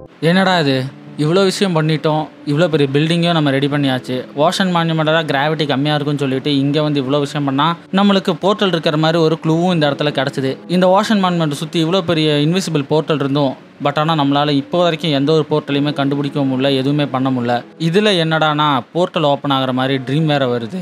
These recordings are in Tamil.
என்னடா இது இவ்வளோ விஷயம் பண்ணிட்டோம் இவ்வளோ பெரிய பில்டிங்கும் நம்ம ரெடி பண்ணியாச்சு ஓஷன் மான்யூமெண்ட்டாக கிராவிட்டி கம்மியாக இருக்குன்னு சொல்லிட்டு இங்கே வந்து இவ்வளோ விஷயம் பண்ணால் நம்மளுக்கு போர்ட்டல் இருக்கிற மாதிரி ஒரு க்ளூவும் இந்த இடத்துல கிடச்சிது இந்த ஓஷன் மான்யூமெண்ட் சுற்றி இவ்வளோ பெரிய இன்விசிபிள் போர்ட்டல் இருந்தும் பட் ஆனால் நம்மளால் இப்போ வரைக்கும் எந்த ஒரு போர்ட்டலையுமே கண்டுபிடிக்க முடியல எதுவுமே பண்ண முடியல இதில் என்னடானா போர்ட்டல் ஓப்பன் ஆகிற மாதிரி ட்ரீம் வேறு வருது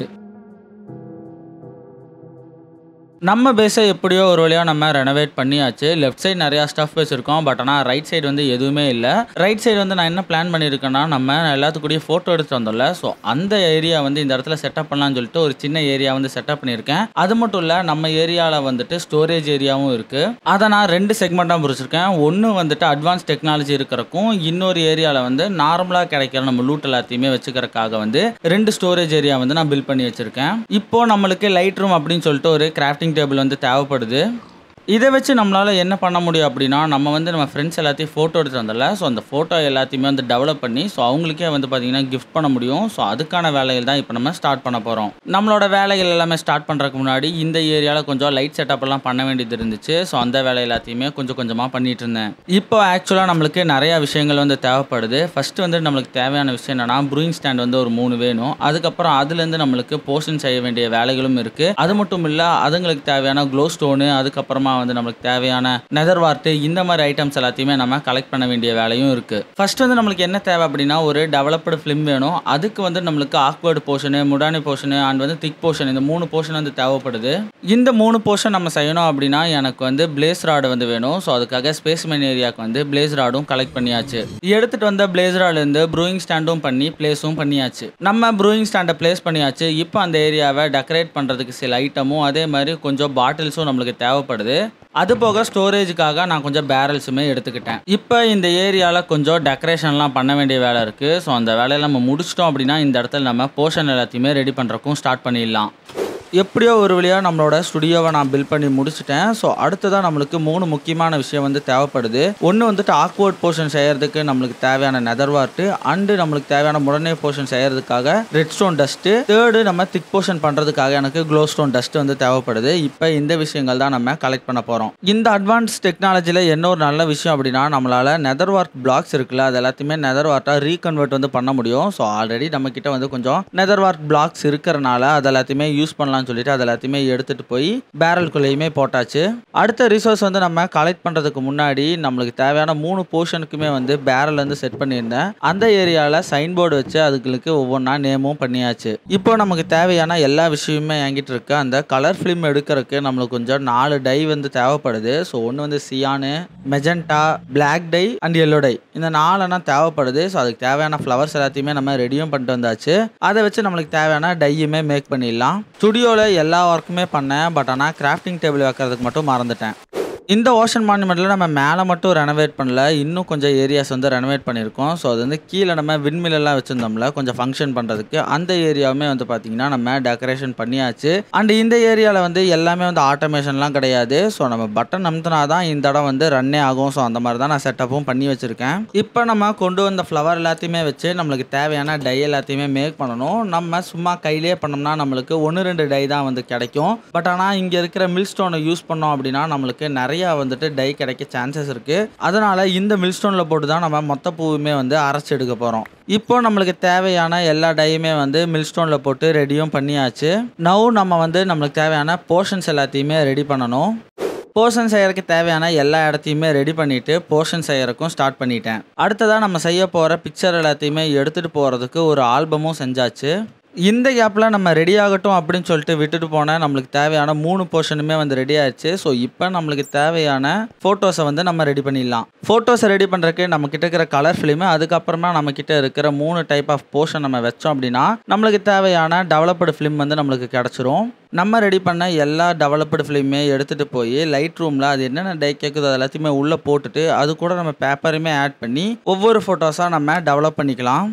நம்ம பேஸை எப்படியோ ஒரு வழியாக நம்ம ரெனோவேட் பண்ணியாச்சு லெஃப்ட் சைடு நிறையா ஸ்டஃப் வச்சுருக்கோம் பட் ஆனால் ரைட் சைடு வந்து எதுவுமே இல்லை ரைட் சைடு வந்து நான் என்ன பிளான் பண்ணியிருக்கேன்னா நம்ம எல்லாத்துக்கூடயும் ஃபோட்டோ எடுத்து வந்தோம்ல ஸோ அந்த ஏரியா வந்து இந்த இடத்துல செட்டப் பண்ணலாம்னு சொல்லிட்டு ஒரு சின்ன ஏரியா வந்து செட்டப் பண்ணியிருக்கேன் அது மட்டும் இல்லை நம்ம ஏரியாவில் வந்துட்டு ஸ்டோரேஜ் ஏரியாவும் இருக்குது அதை நான் ரெண்டு செக்மெண்ட்டாக பிரிச்சிருக்கேன் ஒன்று வந்துட்டு அட்வான்ஸ் டெக்னாலஜி இருக்கிறக்கும் இன்னொரு ஏரியாவில் வந்து நார்மலாக கிடைக்கிற நம்ம லூட் எல்லாத்தையுமே வச்சுக்கிறதுக்காக வந்து ரெண்டு ஸ்டோரேஜ் ஏரியா வந்து நான் பில்ட் பண்ணி வச்சுருக்கேன் இப்போ நம்மளுக்கு லைட் ரூம் அப்படின்னு சொல்லிட்டு ஒரு கிராஃப்டிங் டேபிள் வந்து தேவைப்படுது இதை வச்சு நம்மளால் என்ன பண்ண முடியும் அப்படின்னா நம்ம வந்து நம்ம ஃப்ரெண்ட்ஸ் எல்லாத்தையும் ஃபோட்டோ எடுத்து வந்தல ஸோ அந்த ஃபோட்டோ எல்லாத்தையுமே வந்து டெவலப் பண்ணி ஸோ அவங்களுக்கே வந்து பார்த்திங்கன்னா கிஃப்ட் பண்ண முடியும் ஸோ அதுக்கான வேலைகள் தான் இப்போ நம்ம ஸ்டார்ட் பண்ண போகிறோம் நம்மளோட வேலைகள் எல்லாமே ஸ்டார்ட் பண்ணுறதுக்கு முன்னாடி இந்த ஏரியாவில் கொஞ்சம் லைட் செட்டப் எல்லாம் பண்ண வேண்டியது இருந்துச்சு ஸோ அந்த வேலை எல்லாத்தையுமே கொஞ்சம் கொஞ்சமாக பண்ணிட்டு இருந்தேன் இப்போ ஆக்சுவலாக நம்மளுக்கு நிறையா விஷயங்கள் வந்து தேவைப்படுது ஃபர்ஸ்ட் வந்து நம்மளுக்கு தேவையான விஷயம் என்னன்னா ப்ரூயிங் ஸ்டாண்ட் வந்து ஒரு மூணு வேணும் அதுக்கப்புறம் அதுலேருந்து நம்மளுக்கு போர்ஷன் செய்ய வேண்டிய வேலைகளும் இருக்குது அது மட்டும் இல்லை அதுங்களுக்கு தேவையான க்ளோ ஸ்டோனு அதுக்கப்புறமா வந்து நம்மளுக்கு தேவையான நெதர் வார்ட்டு இந்த மாதிரி ஐட்டம்ஸ் எல்லாத்தையுமே நம்ம கலெக்ட் பண்ண வேண்டிய வேலையும் இருக்குது ஃபர்ஸ்ட் வந்து நம்மளுக்கு என்ன தேவை அப்படின்னா ஒரு டெவலப்டு ஃபிலிம் வேணும் அதுக்கு வந்து நம்மளுக்கு ஆக்வர்டு போர்ஷனு முடானி போர்ஷனு அண்ட் வந்து திக் போர்ஷன் இந்த மூணு போர்ஷன் வந்து தேவைப்படுது இந்த மூணு போர்ஷன் நம்ம செய்யணும் அப்படின்னா எனக்கு வந்து பிளேஸ் ராடு வந்து வேணும் ஸோ அதுக்காக ஸ்பேஸ்மேன் ஏரியாவுக்கு வந்து பிளேஸ் ராடும் கலெக்ட் பண்ணியாச்சு எடுத்துட்டு வந்த பிளேஸ் ராட்லேருந்து ப்ரூயிங் ஸ்டாண்டும் பண்ணி பிளேஸும் பண்ணியாச்சு நம்ம ப்ரூயிங் ஸ்டாண்டை பிளேஸ் பண்ணியாச்சு இப்போ அந்த ஏரியாவை டெக்கரேட் பண்ணுறதுக்கு சில ஐட்டமும் அதே மாதிரி கொஞ்சம் பாட்டில்ஸும் நம்மளுக்கு தேவைப்படுது அது போக ஸ்டோரேஜுக்காக நான் கொஞ்சம் பேரல்ஸுமே எடுத்துக்கிட்டேன் இப்போ இந்த ஏரியாவில் கொஞ்சம் டெக்கரேஷன்லாம் பண்ண வேண்டிய வேலை இருக்குது ஸோ அந்த வேலையை நம்ம முடிச்சிட்டோம் அப்படின்னா இந்த இடத்துல நம்ம போர்ஷன் எல்லாத்தையுமே ரெடி பண்ணுறக்கும் ஸ்டார்ட் பண்ணிடலாம் எப்படியோ ஒரு வழியாக நம்மளோட ஸ்டுடியோவை நான் பில்ட் பண்ணி முடிச்சிட்டேன் ஸோ அடுத்ததாக நம்மளுக்கு மூணு முக்கியமான விஷயம் வந்து தேவைப்படுது ஒன்று வந்துட்டு ஆக்வர்ட் போர்ஷன் செய்யறதுக்கு நம்மளுக்கு தேவையான நெதர் வார்ட்டு அண்டு நம்மளுக்கு தேவையான முடனே போர்ஷன் செய்யறதுக்காக ரெட் ஸ்டோன் டஸ்ட்டு தேர்டு நம்ம திக் போர்ஷன் பண்ணுறதுக்காக எனக்கு க்ளோ ஸ்டோன் டஸ்ட் வந்து தேவைப்படுது இப்போ இந்த விஷயங்கள் தான் நம்ம கலெக்ட் பண்ண போகிறோம் இந்த அட்வான்ஸ் டெக்னாலஜியில் என்ன ஒரு நல்ல விஷயம் அப்படின்னா நம்மளால் நெதர் வார்ட் பிளாக்ஸ் இருக்குல்ல அது எல்லாத்தையுமே நெதர் வார்ட்டாக ரீகன்வெர்ட் வந்து பண்ண முடியும் ஸோ ஆல்ரெடி நம்ம கிட்ட வந்து கொஞ்சம் நெதர் வார்ட் பிளாக்ஸ் இருக்கிறனால அது எல்லாத்தையுமே யூஸ் பண்ணலாம்னு சொல்லிட்டு அது எல்லாத்தையுமே எடுத்துட்டு போய் பேரல்குள்ளேயுமே போட்டாச்சு அடுத்த ரிசோர்ஸ் வந்து நம்ம கலெக்ட் பண்ணுறதுக்கு முன்னாடி நம்மளுக்கு தேவையான மூணு போர்ஷனுக்குமே வந்து பேரல் வந்து செட் பண்ணியிருந்தேன் அந்த ஏரியாவில் சைன் போர்டு வச்சு அதுங்களுக்கு ஒவ்வொன்றா நேமும் பண்ணியாச்சு இப்போ நமக்கு தேவையான எல்லா விஷயமுமே என்கிட்ட இருக்கு அந்த கலர் ஃபிலிம் எடுக்கிறதுக்கு நம்மளுக்கு கொஞ்சம் நாலு டை வந்து தேவைப்படுது ஸோ ஒன்று வந்து cyan magenta black dye and yellow dye இந்த நாலெண்ணா தேவைப்படுது ஸோ அதுக்கு தேவையான ஃப்ளவர்ஸ் எல்லாத்தையுமே நம்ம ரெடியும் பண்ணிட்டு வந்தாச்சு அதை வச்சு நம்மளுக்கு தேவையான டையுமே மேக் பண்ணிடலாம் ஸ்டுடியோவில் எல்லா ஒர்க்குமே பண்ணேன் பட் ஆனால் கிராஃப்டிங் டேபிள் வைக்கிறதுக்கு மட்டும் மறந்துட்டேன் இந்த ஓஷன் மான்யூமெண்ட்டில் நம்ம மேலே மட்டும் ரெனோவேட் பண்ணல இன்னும் கொஞ்சம் ஏரியாஸ் வந்து ரெனோவேட் பண்ணியிருக்கோம் ஸோ அது வந்து கீழே நம்ம விண்மில் எல்லாம் வச்சுருந்தோம்ல கொஞ்சம் ஃபங்க்ஷன் பண்ணுறதுக்கு அந்த ஏரியாவுமே வந்து பார்த்திங்கன்னா நம்ம டெக்கரேஷன் பண்ணியாச்சு அண்ட் இந்த ஏரியாவில் வந்து எல்லாமே வந்து ஆட்டோமேஷன்லாம் கிடையாது ஸோ நம்ம பட்டன் அமுத்தினா தான் இந்த இடம் வந்து ரன்னே ஆகும் ஸோ அந்த மாதிரி தான் நான் செட்டப்பும் பண்ணி வச்சுருக்கேன் இப்போ நம்ம கொண்டு வந்த ஃப்ளவர் எல்லாத்தையுமே வச்சு நம்மளுக்கு தேவையான டை எல்லாத்தையுமே மேக் பண்ணணும் நம்ம சும்மா கையிலேயே பண்ணோம்னா நம்மளுக்கு ஒன்று ரெண்டு டை தான் வந்து கிடைக்கும் பட் ஆனால் இங்கே இருக்கிற மில் ஸ்டோனை யூஸ் பண்ணோம் அப்படின்னா நம்மளுக்கு நிறைய வந்துட்டு டை கிடைக்க சான்சஸ் இருக்குது அதனால் இந்த மில் ஸ்டோனில் போட்டு தான் நம்ம மொத்த பூவுமே வந்து அரைச்சி எடுக்க போகிறோம் இப்போ நம்மளுக்கு தேவையான எல்லா டையுமே வந்து மில் ஸ்டோனில் போட்டு ரெடியும் பண்ணியாச்சு நவ் நம்ம வந்து நம்மளுக்கு தேவையான போர்ஷன்ஸ் எல்லாத்தையுமே ரெடி பண்ணணும் போர்ஷன் செய்யறதுக்கு தேவையான எல்லா இடத்தையுமே ரெடி பண்ணிட்டு போர்ஷன் செய்யறதுக்கும் ஸ்டார்ட் பண்ணிட்டேன் அடுத்ததாக நம்ம செய்ய போகிற பிக்சர் எல்லாத்தையுமே எடுத்துகிட்டு போகிறதுக்கு ஒரு ஆல்பமும் செஞ்சாச்சு இந்த கேப்பில் நம்ம ரெடி ஆகட்டும் அப்படின்னு சொல்லிட்டு விட்டுட்டு போனால் நம்மளுக்கு தேவையான மூணு போர்ஷனுமே வந்து ரெடி ஆயிடுச்சு ஸோ இப்போ நம்மளுக்கு தேவையான ஃபோட்டோஸை வந்து நம்ம ரெடி பண்ணிடலாம் ஃபோட்டோஸை ரெடி பண்ணுறதுக்கு நம்ம கிட்ட இருக்கிற கலர் ஃபிலிமு அதுக்கப்புறமா நம்ம கிட்ட இருக்கிற மூணு டைப் ஆஃப் போர்ஷன் நம்ம வச்சோம் அப்படின்னா நம்மளுக்கு தேவையான டெவலப்டு ஃபிலிம் வந்து நம்மளுக்கு கிடச்சிரும் நம்ம ரெடி பண்ண எல்லா டெவலப்டு ஃபிலிமே எடுத்துகிட்டு போய் லைட் ரூமில் அது என்னென்ன டை கேட்குதோ அது எல்லாத்தையுமே உள்ளே போட்டுட்டு அது கூட நம்ம பேப்பருமே ஆட் பண்ணி ஒவ்வொரு ஃபோட்டோஸாக நம்ம டெவலப் பண்ணிக்கலாம்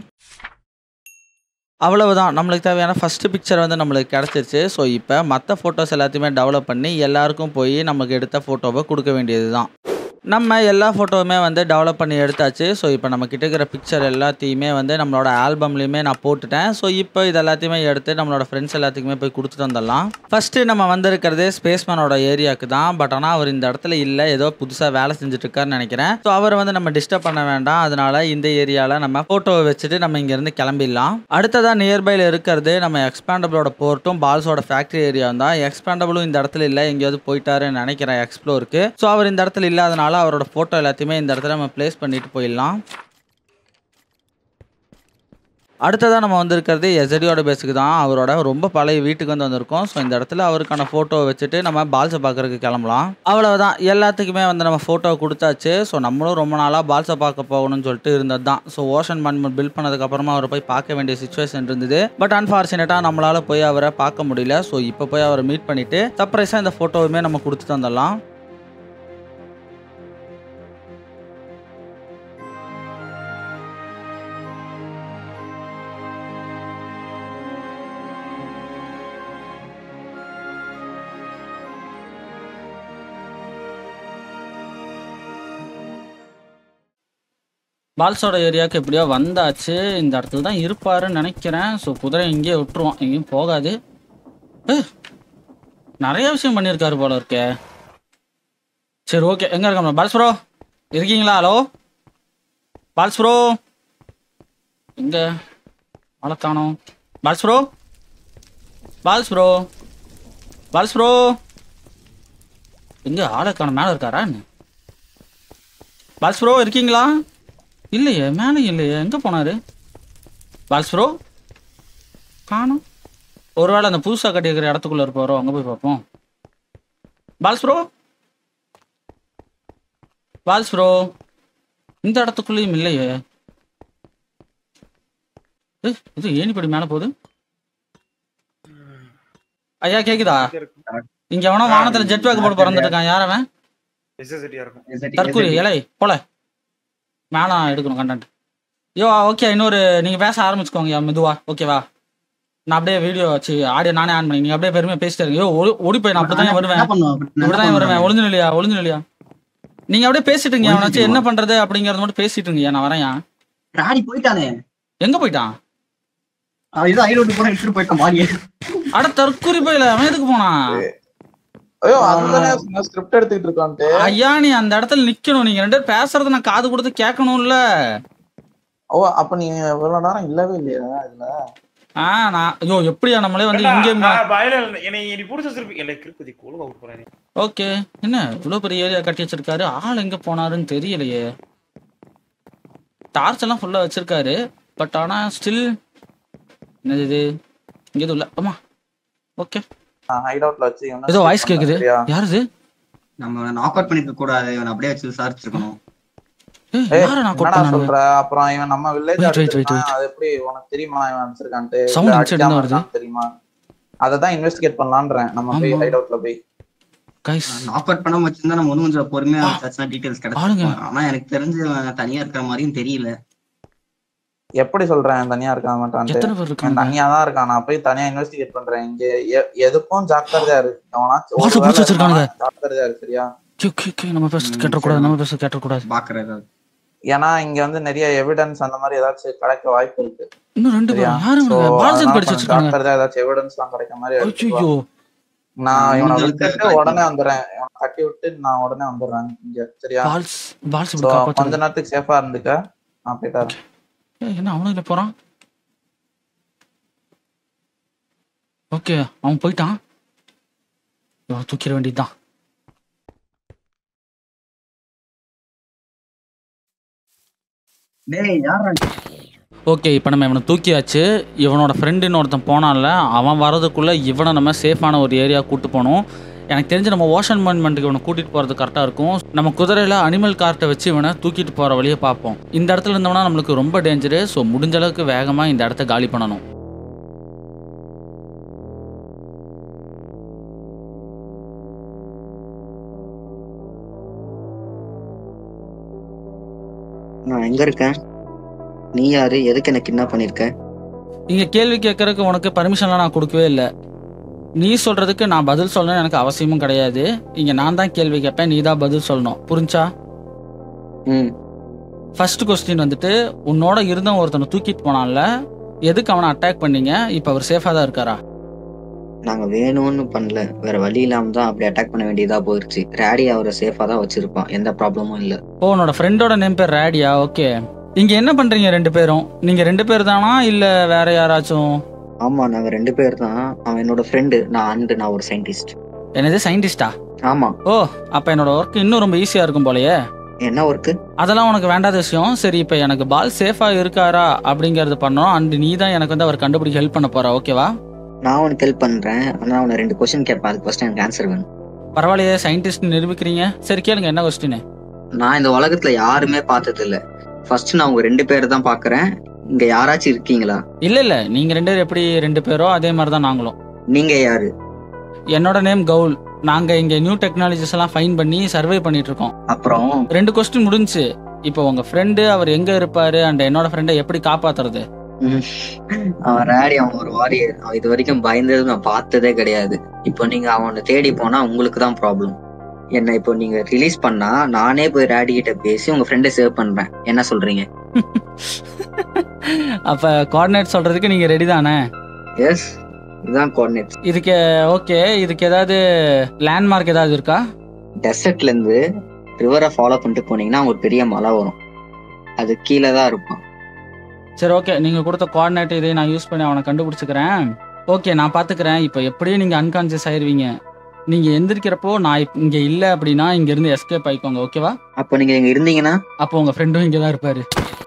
அவ்வளவுதான் நம்மளுக்கு தேவையான ஃபஸ்ட்டு பிக்சர் வந்து நம்மளுக்கு கிடச்சிருச்சு ஸோ இப்போ மற்ற ஃபோட்டோஸ் எல்லாத்தையுமே டெவலப் பண்ணி எல்லாருக்கும் போய் நமக்கு எடுத்த ஃபோட்டோவை கொடுக்க வேண்டியது தான் நம்ம எல்லா ஃபோட்டோவுமே வந்து டெவலப் பண்ணி எடுத்தாச்சு ஸோ இப்போ நம்ம கிட்ட இருக்கிற பிக்சர் எல்லாத்தையுமே வந்து நம்மளோட ஆல்பம்லேயுமே நான் போட்டுட்டேன் ஸோ இப்போ இது எல்லாத்தையுமே எடுத்து நம்மளோட ஃப்ரெண்ட்ஸ் எல்லாத்துக்குமே போய் கொடுத்துட்டு வந்துடலாம் ஃபஸ்ட்டு நம்ம வந்திருக்கிறதே ஸ்பேஸ்மேனோட ஏரியாவுக்கு தான் பட் ஆனால் அவர் இந்த இடத்துல இல்லை ஏதோ புதுசாக வேலை செஞ்சுட்டு இருக்காருன்னு நினைக்கிறேன் ஸோ அவர் வந்து நம்ம டிஸ்டர்ப் பண்ண வேண்டாம் அதனால இந்த ஏரியாவில் நம்ம ஃபோட்டோவை வச்சுட்டு நம்ம இங்கேருந்து கிளம்பிடலாம் அடுத்ததாக நியர்பையில் இருக்கிறது நம்ம எக்ஸ்பேண்டபிளோட போர்ட்டும் பால்ஸோட ஃபேக்ட்ரி ஏரியா தான் எக்ஸ்பேண்டபிளும் இந்த இடத்துல இல்லை எங்கேயாவது போயிட்டாருன்னு நினைக்கிறேன் எக்ஸ்ப்ளோருக்கு ஸோ அவர் இந்த இடத்துல இல்லாதனால அவரோட ஃபோட்டோ எல்லாத்தையுமே இந்த இடத்துல நம்ம ப்ளேஸ் பண்ணிட்டு போயிடலாம் அடுத்ததாக நம்ம வந்திருக்கிறது எசடியோட பேஸுக்கு தான் அவரோட ரொம்ப பழைய வீட்டுக்கு வந்து வந்திருக்கோம் ஸோ இந்த இடத்துல அவருக்கான ஃபோட்டோவை வச்சுட்டு நம்ம பால்ஸை பார்க்கறதுக்கு கிளம்பலாம் அவ்வளவுதான் எல்லாத்துக்குமே வந்து நம்ம ஃபோட்டோ கொடுத்தாச்சு ஸோ நம்மளும் ரொம்ப நாளாக பால்ஸை பார்க்க போகணும்னு சொல்லிட்டு இருந்தது தான் ஸோ ஓஷன் மன்மெண்ட் பில்ட் பண்ணதுக்கப்புறமா அவரை போய் பார்க்க வேண்டிய சுச்சுவேஷன் இருந்தது பட் அன்ஃபார்ச்சுனேட்டாக நம்மளால் போய் அவரை பார்க்க முடியல ஸோ இப்போ போய் அவரை மீட் பண்ணிவிட்டு சர்ப்ரைஸாக இந்த ஃபோட்டோவுமே நம்ம கொடுத்துட்டு வந்துடலாம் பால்ஸோட ஏரியாவுக்கு எப்படியோ வந்தாச்சு இந்த இடத்துல தான் இருப்பாருன்னு நினைக்கிறேன் ஸோ குதிரை இங்கேயே விட்டுருவோம் எங்கேயும் போகாது ஏய், நிறைய விஷயம் பண்ணியிருக்காரு போல இருக்கே சரி ஓகே எங்கே இருக்கோம் பால்ஸ் ப்ரோ இருக்கீங்களா ஹலோ பால்ஸ் ப்ரோ எங்க ஆளை காணோம் பால்ஸ் ப்ரோ பால்ஸ் ப்ரோ பால்ஸ் ப்ரோ எங்க ஆளை காணோம் மேலே இருக்காரா என்ன பால்ஸ் ப்ரோ இருக்கீங்களா இல்லையே மேலே இல்லையே எங்கே போனாரு பால்ஸ் ப்ரோ காணும் ஒருவேளை அந்த புதுசாக கட்டியிருக்கிற இடத்துக்குள்ள இருப்பாரோ அங்கே போய் பார்ப்போம் பால்ஸ் ப்ரோ பால்ஸ் ப்ரோ இந்த இடத்துக்குள்ளேயும் இல்லையே ஏய், இது ஏணிப்படி மேலே போகுது ஐயா கேக்குதா இங்க எவனோ வானத்துல ஜெட் பேக் போட்டு பறந்துட்டு இருக்கான் யார் அவன் நெசசிட்டியா இருக்கும் தற்கூரி இலை போல மேலே எடுக்கணும் கண்டென்ட் ஐயோ ஓகே இன்னொரு நீங்க பேச ஆரம்பிச்சுக்கோங்க மெதுவா ஓகேவா நான் அப்படியே வீடியோ வச்சு ஆடியோ நானே ஆன் பண்ணி நீங்க அப்படியே பெருமையா பேசிட்டு இருங்க ஐயோ ஓடி- ஓடி போய் நான் அப்படிதான் வருவேன் என்ன பண்ணுவோம் அப்படி என்ன இப்படிதான் வருவேன் பண்ணுவோம்? ஒளிஞ்சு நிலையா ஒளிஞ்சு நிலையா நீங்க அப்படியே பேசிட்டு இருங்க அவனை வச்சு என்ன பண்றது அப்படிங்கறத மட்டும் பேசிட்டு இருங்க நான் வரேன் ராடி போயிட்டானே எங்க போயிட்டான் அவன் ஏதோ ஐநூறு போன எடுத்துட்டு போயிட்டான் மாடியே அட தற்கூரி போயில அவன் எதுக்கு போனான் ஐயோ அதுதானே ஸ்கிரிப்ட் எடுத்துக்கிட்டு இருக்கான்ட்டு ஐயா நீ அந்த இடத்துல நிக்கணும் நீங்க ரெண்டு பேரும் பேசுறத நான் காது கொடுத்து கேட்கணும்ல ஓ அப்ப நீங்க இவ்வளவு நேரம் இல்லவே இல்லையா இதுல ஆ நான் ஐயோ எப்படியா நம்மளே வந்து இங்கே ஓகே என்ன இவ்வளவு பெரிய ஏரியா கட்டி வச்சிருக்காரு ஆள் எங்க போனாருன்னு தெரியலையே டார்ச் எல்லாம் ஃபுல்லா வச்சிருக்காரு பட் ஆனா ஸ்டில் என்னது இது இங்க எதுவும் இல்ல ஆமா ஓகே ஹைட் அவுட்ல வச்சு இவனை ஏதோ skip வாய்ஸ் பண்ணேன், கேக்குது சரியா? யாருது நம்ம நாக் அவுட் பண்ணிருக்க கூடாது இவன் அப்படியே வச்சு விசாரிச்சிருக்கணும் ஏய், ஏய், யாரை நான் என்னடா கொட்டானு சொல்ற அப்புறம் இவன் நம்ம village Wait, wait, wait, wait. அது எப்படி உனக்கு தெரியுமா இவன் அனுப்பிச்சிருக்கான்ட்டு Sound இல்ல inside அடிக்காம தான் வருது. இருக்கான்னு தெரியுமா அததான் இன்வெஸ்டிகேட் பண்ணலான்றேன் நம்ம போய் ஆமா. ஹைட் அவுட்ல போய் கைஸ் நாக் அவுட் பண்ணாம வச்சிருந்தா நம்ம ஒண்ணு கொஞ்சம் பொறுமையா விசாரிச்சா டீடைல்ஸ் ஆளுங்க. கிடைக்கும் ஆனா எனக்கு தெரிஞ்சு இவன் தனியா இருக்கிற மாதிரியும் தெரியல எப்படி சொல்றேன் தனியா இருக்க மாட்டான்ட்டு எத்தனை பேர் இவன் இருக்காங்க தனியா தான் இருக்கான் நான் போய் தனியா இன்வெஸ்டிகேட் பண்றேன் இங்க எ- எதுக்கும் ஜாக்கிரதையா இரு எவனாச்சும் வாட்ஸ்அப் ஒரு வேளை பிடிச்சு வச்சிருக்கானுங்க. இருந்தா ஜாக்கிரதையா இரு சரியா ஓகே ஓகே ஓகே நம்ம பேச ம், கேட்டக்கூடாது சரி. நம்ம பேச கேட்டக்கூடாது பாக்குறது ஏன்னா இங்க வந்து நிறைய எவிடன்ஸ் அந்த மாதிரி ஏதாச்சும் கிடைக்க வாய்ப்பு இருக்கு இன்னும் ரெண்டு சரியா பேரும் யாரு So, பால்சன் அதனால கடிச்சு கொஞ்சம் வச்சிருக்காங்க ஜாக்கிரதையா ஏதாச்சும் எவிடன்ஸ் எல்லாம் கிடைக்க மாதிரி எடுத்துட்டு வா. ஐயோ நான் இவனை உங்களுக்கு விட்டுட்டு உடனே வந்துடுறேன் இவனை கட்டி விட்டு நான் உடனே வந்துடுறேன் இங்க சரியா பால்ஸ் பால்ஸ் So, இப்படி கொஞ்ச காப்பாத்து நேரத்துக்கு சேஃபா இருந்துக்க நான் போயிட்டு வரேன். ஏய், என்ன அவனும் இல்ல போறான் ஓகே அவன் போயிட்டான் இவன் தூக்கிட வேண்டியதுதான் டேய் யாரா ஓகே இப்போ நம்ம இவனை தூக்கியாச்சு இவனோட ஃப்ரெண்டுன்னு ஒருத்தன் போனான்ல அவன் வரதுக்குள்ளே இவனை நம்ம சேஃபான ஒரு ஏரியா கூட்டு போகணும் எனக்கு தெரிஞ்சு நம்ம ஓஷன் மன்மெண்ட்டுக்கு இவனை கூட்டிகிட்டு போகிறது கரெக்டாக இருக்கும் நம்ம குதிரையில் அனிமல் கார்ட்டை வச்சு இவனை தூக்கிட்டு போகிற வழியை பார்ப்போம் இந்த இடத்துல இருந்தோம்னா நம்மளுக்கு ரொம்ப டேஞ்சரு ஸோ முடிஞ்ச அளவுக்கு வேகமாக இந்த இடத்த காலி பண்ணணும் நான் எங்க இருக்கேன் நீ யாரு எதுக்கு எனக்கு என்ன பண்ணிருக்க இங்கே கேள்வி கேட்கறதுக்கு உனக்கு பர்மிஷன்லாம் நான் கொடுக்கவே இல்லை நீ சொல்கிறதுக்கு நான் பதில் சொல்லணும்னு எனக்கு அவசியமும் கிடையாது இங்கே நான் தான் கேள்வி கேட்பேன் நீ தான் பதில் சொல்லணும் புரிஞ்சா ம் ஃபர்ஸ்ட் கொஸ்டின் வந்துட்டு உன்னோட இருந்த ஒருத்தனை தூக்கிட்டு போனான்ல எதுக்கு அவனை அட்டாக் பண்ணீங்க இப்போ அவர் சேஃபாக தான் இருக்காரா நாங்க வேணும்னு பண்ணல வேற வழி இல்லாம தான் அப்படி அட்டாக் பண்ண வேண்டியதா போயிருச்சு ரேடி அவரை சேஃபா தான் வச்சிருப்பான் எந்த ப்ராப்ளமும் இல்ல ஓ உன்னோட ஃப்ரெண்டோட நேம் பேர் ரேடியா ஓகே இங்கே என்ன பண்ணுறீங்க ரெண்டு பேரும் நீங்கள் ரெண்டு பேர் தானா இல்லை வேற யாராச்சும் ஆமா நாங்க ரெண்டு பேர் தான் அவன் என்னோட ஃப்ரெண்டு நான் அண்டு நான் ஒரு சயின்டிஸ்ட் என்னது சயின்டிஸ்டா ஆமா ஓ அப்போ என்னோட ஒர்க் இன்னும் ரொம்ப ஈஸியாக இருக்கும் போலயே என்ன ஒர்க்கு அதெல்லாம் உனக்கு வேண்டாத விஷயம் சரி இப்போ எனக்கு பால் சேஃபாக இருக்காரா அப்படிங்கிறது பண்ணோம் அண்ட் நீ தான் எனக்கு வந்து அவர் கண்டுபிடிக்க ஹெல்ப் பண்ண போற ஓகேவா நான் உனக்கு ஹெல்ப் பண்றேன் ஆனா அவனை ரெண்டு கொஸ்டின் கேட்பேன் அதுக்கு ஃபர்ஸ்ட் எனக்கு ஆன்சர் வேணும் பரவாயில்லையே சயின்டிஸ்ட் நிரூபிக்கிறீங்க சரி கேளுங்க என்ன கொஸ்டின் நான் இந்த உலகத்துல யாருமே பார்த்தது இல்ல ஃபர்ஸ்ட் நான் உங்க ரெண்டு பேரை தான் பாக்குறேன் இங்க யாராச்சும் இருக்கீங்களா இல்லை இல்லை நீங்கள் ரெண்டு பேரும் எப்படி ரெண்டு பேரோ அதே மாதிரி தான் நாங்களும் நீங்க யாரு என்னோட நேம் கவுல் நாங்கள் இங்கே நியூ டெக்னாலஜிஸ் எல்லாம் ஃபைன் பண்ணி சர்வே பண்ணிட்டு இருக்கோம் அப்புறம் ரெண்டு கொஸ்டின் முடிஞ்சுச்சு இப்போ உங்கள் ஃப்ரெண்டு அவர் எங்கே இருப்பாரு அண்ட் என்னோட ஃப்ரெண்டை எப்படி காப்பாத்துறது ம், அவன் ரேடி அவன் ஒரு வாரியர் அவன் இது வரைக்கும் பயந்தது நான் பார்த்ததே கிடையாது இப்போ நீங்க அவனை தேடி போனா உங்களுக்கு தான் ப்ராப்ளம் என்ன இப்போ நீங்க ரிலீஸ் பண்ணா நானே போய் ரேடி கிட்ட பேசி உங்க ஃப்ரெண்டை சேவ் பண்றேன் என்ன சொல்றீங்க அப்போ கோஆர்டினேட் சொல்கிறதுக்கு நீங்கள் ரெடி தானே எஸ் இதுதான் கோஆர்டினேட்ஸ் இதுக்கு ஓகே இதுக்கு ஏதாவது லேண்ட்மார்க் ஏதாவது இருக்கா டெசர்ட்ல இருந்து ரிவரை ஃபாலோ பண்ணிட்டு போனீங்கன்னா அங்க ஒரு பெரிய மலை வரும் அது கீழே தான் இருக்கும் சரி ஓகே நீங்கள் கொடுத்த கோஆர்டினேட் இதை நான் யூஸ் பண்ணி அவனை கண்டுபிடிச்சிக்கிறேன் ஓகே நான் பார்த்துக்கிறேன் இப்போ எப்படியும் நீங்கள் அன்கான்சியஸ் ஆயிருவீங்க நீங்கள் எந்திரிக்கிறப்போ நான் இப்- இங்கே இல்லை அப்படின்னா இங்கேருந்து எஸ்கேப் ஆயிக்கோங்க ஓகேவா அப்போ நீங்க இங்க இருந்தீங்கன்னா அப்போ உங்கள் ஃப்ரெண்டும் இங்கே தான் இருப்பார்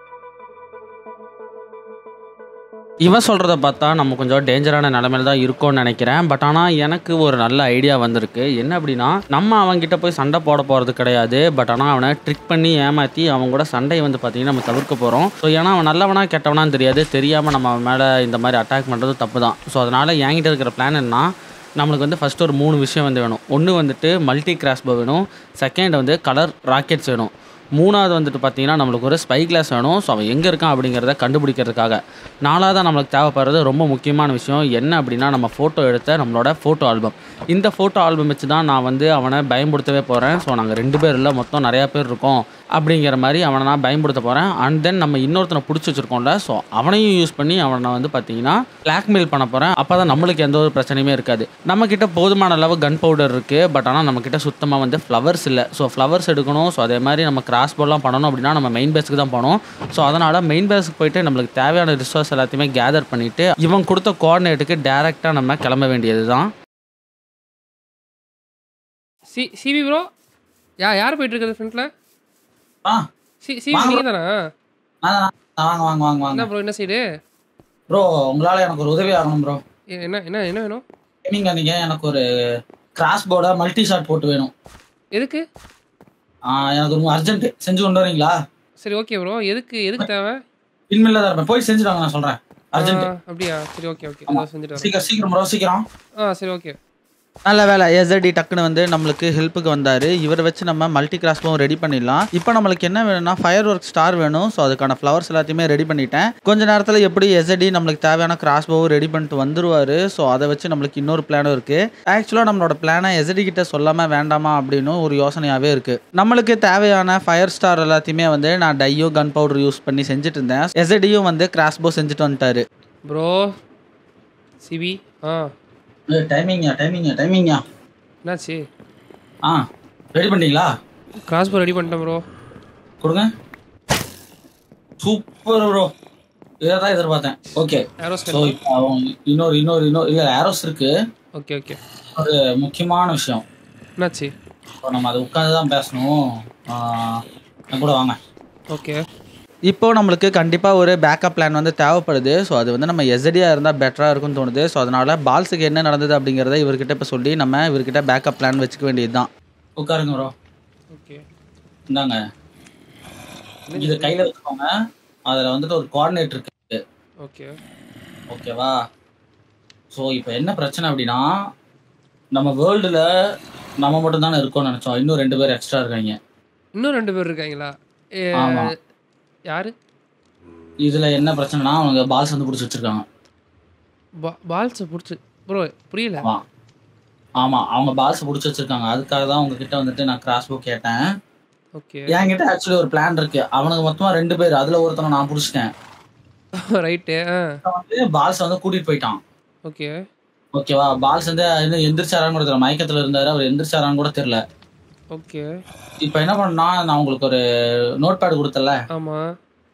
இவன் சொல்கிறத பார்த்தா நம்ம கொஞ்சம் டேஞ்சரான நிலமையில தான் இருக்கோம்னு நினைக்கிறேன் பட் ஆனால் எனக்கு ஒரு நல்ல ஐடியா வந்திருக்கு என்ன அப்படின்னா நம்ம அவன்கிட்ட போய் சண்டை போட போகிறது கிடையாது பட் ஆனால் அவனை ட்ரிக் பண்ணி ஏமாற்றி அவன் கூட சண்டையை வந்து பார்த்தீங்கன்னா நம்ம தவிர்க்க போகிறோம் ஸோ ஏன்னா அவன் நல்லவனா கெட்டவனான்னு தெரியாது தெரியாமல் நம்ம அவன் மேலே இந்த மாதிரி அட்டாக் பண்ணுறது தப்பு தான் ஸோ அதனால் என்கிட்ட இருக்கிற பிளான் என்ன நம்மளுக்கு வந்து ஃபஸ்ட் ஒரு மூணு விஷயம் வந்து வேணும் ஒன்று வந்துட்டு மல்டி கிராஸ்போ வேணும் செகண்ட் வந்து கலர் ராக்கெட்ஸ் வேணும் மூணாவது வந்துட்டு பார்த்தீங்கன்னா நம்மளுக்கு ஒரு ஸ்பை கிளாஸ் வேணும் ஸோ அவன் எங்கே இருக்கான் அப்படிங்கிறத கண்டுபிடிக்கிறதுக்காக நாலாவது நம்மளுக்கு தேவைப்படுறது ரொம்ப முக்கியமான விஷயம் என்ன அப்படின்னா நம்ம ஃபோட்டோ எடுத்த நம்மளோட ஃபோட்டோ ஆல்பம் இந்த ஃபோட்டோ ஆல்பம் வச்சு தான் நான் வந்து அவனை பயன்படுத்தவே போகிறேன் ஸோ நாங்கள் ரெண்டு பேர் இல்லை மொத்தம் நிறையா பேர் இருக்கோம் அப்படிங்கிற மாதிரி அவனை நான் பயன்படுத்த போகிறேன் அண்ட் தென் நம்ம இன்னொருத்தனை பிடிச்சி வச்சிருக்கோம்ல ஸோ அவனையும் யூஸ் பண்ணி அவனை வந்து பார்த்தீங்கன்னா பிளாக்மெயில் பண்ண போகிறேன் அப்போ தான் நம்மளுக்கு எந்த ஒரு பிரச்சனையுமே இருக்காது நம்மக்கிட்ட போதுமான அளவு கன் பவுடர் இருக்குது பட் ஆனால் நம்மக்கிட்ட சுத்தமாக வந்து ஃப்ளவர்ஸ் இல்லை ஸோ ஃப்ளவர்ஸ் எடுக்கணும் ஸோ அதே மாதிரி நம்ம கிராஸ் போர்லாம் பண்ணணும் அப்படின்னா நம்ம மெயின் பேஸுக்கு தான் போகணும் ஸோ அதனால் மெயின் பேஸுக்கு போயிட்டு நம்மளுக்கு தேவையான ரிசோர்ஸ் எல்லாத்தையுமே கேதர் பண்ணிவிட்டு இவன் கொடுத்த கோஆர்டினேட்டுக்கு டேரெக்டாக நம்ம கிளம்ப வேண்டியது தான் சி சிபி ப்ரோ யா யார் போயிட்டு இருக்குது ஃப்ரண்ட்ல ஆ சி சிபி வாங்க. நீங்க தானே நான் வாங்க வாங்க வாங்க வாங்க என்ன ப்ரோ என்ன சைடு ப்ரோ உங்களால எனக்கு ஒரு உதவி ஆகணும் ப்ரோ என்ன என்ன என்ன வேணும் நீங்க நீங்க எனக்கு ஒரு கிராஸ் போர்டா மல்டி ஷாட் போட்டு வேணும் எதுக்கு ஆ, எனக்கு ரொம்ப அர்ஜென்ட் செஞ்சு கொண்டு வரீங்களா சரி ஓகே ப்ரோ எதுக்கு எதுக்கு தேவை இனிமேல தான் இருப்பேன் போய் செஞ்சுட்டு வாங்க நான் சொல்றேன் அர்ஜென்ட் ஆ, அப்படியா சரி ஓகே ஓகே ஆமா. செஞ்சுட்டு வரேன் சீக்கிரம் சீக்கிரம் ப்ரோ சீக்கிரம் ஆ சரி ஓகே நல்ல வேலை எஸ்ஆர்டி டக்குன்னு வந்து நம்மளுக்கு ஹெல்ப்புக்கு வந்தார் இவரை வச்சு நம்ம மல்டி கிராஸ்பும் ரெடி பண்ணிடலாம் இப்போ நம்மளுக்கு என்ன வேணும்னா ஃபயர் ஒர்க் ஸ்டார் வேணும் ஸோ அதுக்கான ஃப்ளவர்ஸ் எல்லாத்தையுமே ரெடி பண்ணிட்டேன் கொஞ்ச நேரத்தில் எப்படி எஸ்ஆர்டி நம்மளுக்கு தேவையான கிராஸ்போவும் ரெடி பண்ணிட்டு வந்துருவார் ஸோ அதை வச்சு நம்மளுக்கு இன்னொரு பிளானும் இருக்குது ஆக்சுவலாக நம்மளோட பிளானை எஸ்ஆர்டி கிட்ட சொல்லாமல் வேண்டாமா அப்படின்னு ஒரு யோசனையாகவே இருக்குது நம்மளுக்கு தேவையான ஃபயர் ஸ்டார் எல்லாத்தையுமே வந்து நான் டையோ கன் பவுடர் யூஸ் பண்ணி செஞ்சுட்டு இருந்தேன் எஸ்ஆர்டியும் வந்து கிராஸ்போ செஞ்சுட்டு வந்துட்டாரு ப்ரோ சிபி ஆ டைமிங்கா டைமிங்கா டைமிங்கா என்னாச்சு ஆ ரெடி பண்ணிட்டீங்களா கிராஸ்போ ரெடி பண்ணிட்டேன் ப்ரோ கொடுங்க சூப்பர் ப்ரோ இதை தான் எதிர்பார்த்தேன் ஓகே ஏரோஸ் ஸோ இப்போ அவங்க இன்னொரு இன்னொரு இன்னொரு இல்லை ஏரோஸ் இருக்கு ஓகே ஓகே ஒரு முக்கியமான விஷயம் என்னாச்சு இப்போ நம்ம அதை உட்காந்து தான் பேசணும் ஆ, என் கூட வாங்க ஓகே இப்போ நம்மளுக்கு கண்டிப்பாக ஒரு பேக்கப் பிளான் வந்து தேவைப்படுது ஸோ அது வந்து நம்ம எஸ்டியாக இருந்தால் பெட்டராக இருக்கும்னு தோணுது ஸோ அதனால் பால்ஸுக்கு என்ன நடந்தது அப்படிங்கிறத இவர்கிட்ட இப்போ சொல்லி நம்ம இவர்கிட்ட பேக்கப் பிளான் வச்சுக்க வேண்டியது தான் உட்காருங்க ப்ரோ ஓகே இந்தாங்க இதை கையில் வச்சுக்கோங்க அதில் வந்துட்டு ஒரு கோஆர்டினேட் இருக்கு ஓகே ஓகேவா ஸோ இப்போ என்ன பிரச்சனை அப்படின்னா நம்ம வேர்ல்டில் நம்ம மட்டும் தானே இருக்கோம்னு நினச்சோம் இன்னும் ரெண்டு பேர் எக்ஸ்ட்ரா இருக்காங்க இன்னும் ரெண்டு பேர் இருக்காங்களா ஏ, ஆமா. யாரு இதில் என்ன பிரச்சனைனா அவங்க பால்ஸ் வந்து பிடிச்சி வச்சிருக்காங்க பா- பால்ஸை பிடிச்சி ப்ரோ புரியல ஆமாம் ஆமாம் அவங்க பால்ஸ் பிடிச்சி வச்சிருக்காங்க அதுக்காக தான் உங்ககிட்ட வந்துட்டு நான் கிராஸ் புக் கேட்டேன் ஓகே என்கிட்ட ஆக்சுவலி ஒரு பிளான் இருக்கு அவனுக்கு மொத்தமா ரெண்டு பேர் அதுல ஒருத்தனை நான் புடிச்சிட்டேன் ரைட்டு ஆ அவன் வந்து பால்ஸ் வந்து கூட்டிட்டு போயிட்டான் ஓகே ஓகேவா பால்ஸ் வந்து இன்னும் எந்திரிச்சாரான்னு கூட தெரியல மயக்கத்துல இருந்தாரு அவர் எந்திரிச்சாரான்னு கூட தெரியல ஓகே இப்போ என்ன பண்ணா நான் உங்களுக்கு ஒரு நோட் பேட் கொடுத்தல ஆமாம்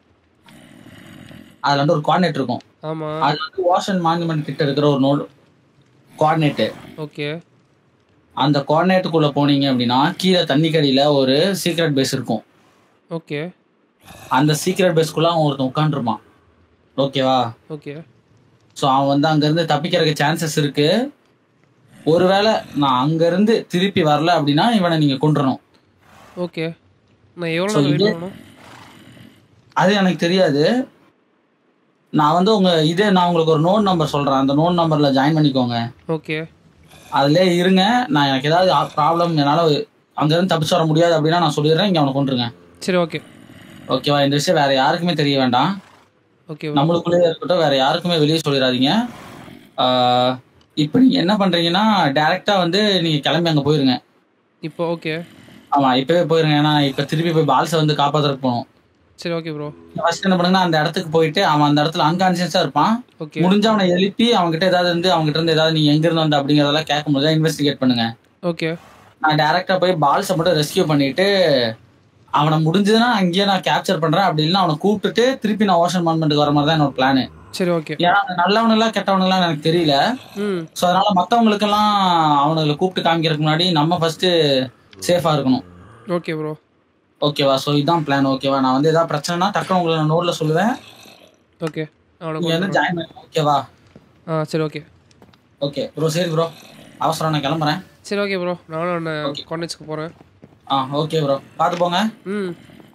அதுல வந்து ஒரு கோஆர்டினேட் இருக்கும் ஆமாம் அது வந்து வாஷன் மான்யூமெண்ட் கிட்ட இருக்கிற ஒரு நோட் கோஆர்டினேட் ஓகே அந்த கோஆர்டினேட்டுக்குள்ள போனீங்க அப்படின்னா கீழே தண்ணிக்கடியில ஒரு சீக்ரெட் பேஸ் இருக்கும் ஓகே அந்த சீக்ரெட் பேஸ்க்குள்ள அவன் ஒருத்தன் உட்காந்துருப்பான் ஓகேவா ஓகே ஸோ அவன் வந்து அங்கேருந்து தப்பிக்கிறதுக்கு சான்சஸ் இருக்கு ஒருவேளை நான் அங்கேருந்து திருப்பி வரல அப்படின்னா இவனை நீங்கள் கொண்டுறணும் ஓகே நான் எவ்வளோ So, நாள் வெயிட் இது- பண்ணணும் அது எனக்கு தெரியாது நான் வந்து உங்க இதே நான் உங்களுக்கு ஒரு நோட் நம்பர் சொல்றேன் அந்த நோட் நம்பர்ல ஜாயின் பண்ணிக்கோங்க ஓகே அதுல இருங்க நான் எனக்கு ஏதாவது ப்ராப்ளம் என்னால அங்கிருந்து தப்பிச்சு வர முடியாது அப்படின்னா நான் சொல்லிடுறேன் இங்க அவனை கொண்டுருங்க சரி ஓகே ஓகேவா இந்த விஷயம் வேற யாருக்குமே தெரிய வேண்டாம் ஓகே நம்மளுக்குள்ளேயே இருக்கட்டும் வேற யாருக்குமே வெளியே சொல்லிடாதீங்க ஆஹ் இப்போ நீங்க என்ன பண்றீங்கன்னா டைரக்டா வந்து நீங்க கிளம்பி அங்க போயிருங்க இப்போ ஓகே ஆமா இப்பவே போயிருங்க ஏன்னா இப்ப திருப்பி போய் பால்ஸை வந்து காப்பாத்துறதுக்கு போகணும் சரி ஓகே ப்ரோ ஃபர்ஸ்ட் என்ன பண்ணுங்கன்னா அந்த இடத்துக்கு போயிட்டு அவன் அந்த இடத்துல அன்கான்சியஸா இருப்பான் ஓகே முடிஞ்ச அவனை எழுப்பி அவன்கிட்ட ஏதாவது இருந்து அவன்கிட்ட இருந்து ஏதாவது நீ எங்க இருந்து வந்த அப்படிங்கறதெல்லாம் கேட்க முடியாது இன்வெஸ்டிகேட் பண்ணுங்க ஓகே நான் டைரக்டா போய் பால்ஸை மட்டும் ரெஸ்கியூ பண்ணிட்டு அவனை முடிஞ்சதுன்னா அங்கேயே நான் கேப்சர் பண்றேன் அப்படி இல்லைன்னா அவனை கூப்பிட்டுட்டு திருப்பி நான் ஓஷன் மான்மெண்ட்டுக்கு வர மாதிரி தான் என்னோட பிளான் சரி ஓகே ஏன்னா அவன் நல்லவனெல்லாம் கெட்டவனெல்லாம் எனக்கு தெரியல ம் ஸோ அதனால மற்றவங்களுக்கெல்லாம் அவனுங்களை கூப்பிட்டு காமிக்கிறதுக்கு முன்னாடி நம்ம ஃபர்ஸ்ட் சேஃபா இருக்கணும் ஓகே ப்ரோ ஓகேவா ஸோ இதுதான் பிளான் ஓகேவா நான் வந்து ஏதாவது பிரச்சனைனா டக்குனு உங்களை நான் நோட்ல சொல்லுவேன் ஓகே அவனை நீங்க வந்து கொண்டு ஜாயின் பண்ணி ஓகேவா ஆ சரி ஓகே ஓகே ப்ரோ சரி ப்ரோ அவசரம் நான் கிளம்புறேன் சரி ஓகே ப்ரோ நானும் காலேஜ்க்கு போகிறேன் ஆ ஓகே ப்ரோ பார்த்து போங்க ம்